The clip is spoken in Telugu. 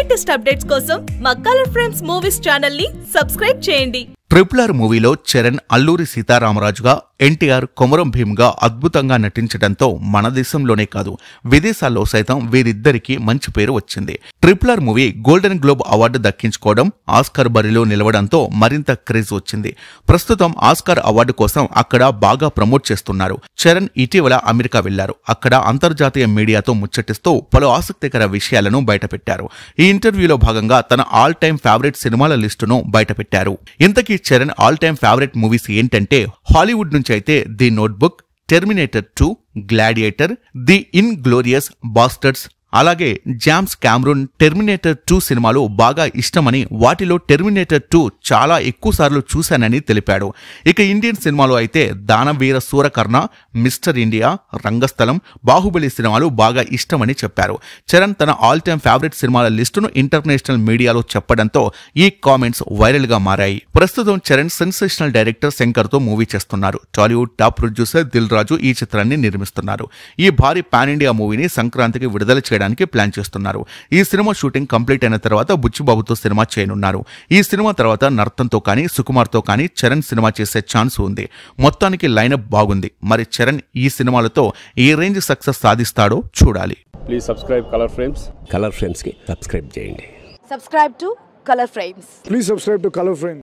లేటెస్ట్ అప్డేట్స్ కోసం మా కలర్ ఫ్రేమ్స్ మూవీస్ ఛానల్ ని సబ్స్క్రైబ్ చేయండి ట్రిపుల్ ఆర్ మూవీలో చరణ్ అల్లూరి సీతారామరాజుగా ఎన్టీఆర్ కొమరం భీమ్గా అద్భుతంగా నటించడంతో మన దేశంలోనే కాదు విదేశాల్లో సైతం వీరిద్దరికీ మంచి పేరు వచ్చింది triple R movie Golden Globe award దక్కించుకోవడం ఆస్కార్ బరిలో నిలవడంతో మరింత క్రేజ్ వచ్చింది ప్రస్తుతం ఆస్కార్ అవార్డు కోసం అక్కడ బాగా ప్రమోట్ చేస్తున్నారు చరణ్ ఇటీవల అమెరికా వెళ్లారు అక్కడ అంతర్జాతీయ మీడియాతో ముచ్చటిస్తూ పలు ఆసక్తికర విషయాలను బయటపెట్టారు ఈ ఇంటర్వ్యూలో భాగంగా తన ఆల్ టైమ్ ఫేవరెట్ సినిమాల లిస్టును బయటపెట్టారు ఇంతకీ Charan all time favourite movies ఏంటంటే హాలీవుడ్ నుంచి అయితే the Notebook Terminator two Gladiator the Inglourious Basterds అలాగే జామ్స్ క్యామ్రూన్ టెర్మినేటర్ టూ సినిమాలు బాగా ఇష్టమని వాటిలో టెర్మినేటర్ టూ చాలా ఎక్కువ సార్లు చూశానని తెలిపాడు ఇక ఇండియన్ సినిమాలో అయితే దానవీర సూరకర్ణ మిస్టర్ ఇండియా రంగస్థలం బాహుబలి సినిమాలు బాగా ఇష్టమని చెప్పారు చరణ్ తన ఆల్ టైమ్ ఫేవరెట్ సినిమాల లిస్టును ఇంటర్నేషనల్ మీడియాలో చెప్పడంతో ఈ కామెంట్స్ వైరల్ గా మారాయి ప్రస్తుతం చరణ్ సెన్సేషనల్ డైరెక్టర్ శంకర్ తో మూవీ చేస్తున్నారు Tollywood top producer Dil Raju ఈ చిత్రాన్ని నిర్మిస్తున్నారు ఈ భారీ పాన్ ఇండియా మూవీని సంక్రాంతికి విడుదల చేయడానికి ప్లాన్ చేస్తున్నారు ఈ సినిమా షూటింగ్ కంప్లీట్ అయిన తర్వాత బుచ్చిబాబుతో సినిమా చేయనున్నారు ఈ సినిమా తర్వాత నర్తంతో కానీ సుకుమార్తో కానీ చరణ్ సినిమా చేసే ఛాన్స్ ఉంది మొత్తానికి లైనప్ బాగుంది మరి చరణ్ ఈ సినిమాలతో ఏ రేంజ్ సక్సెస్ సాధిస్తాడో చూడాలి please subscribe colour frames colour ఫ్రేమ్స్కి సబ్స్క్రైబ్ చేయండి subscribe to color frames Please subscribe to Color Frame.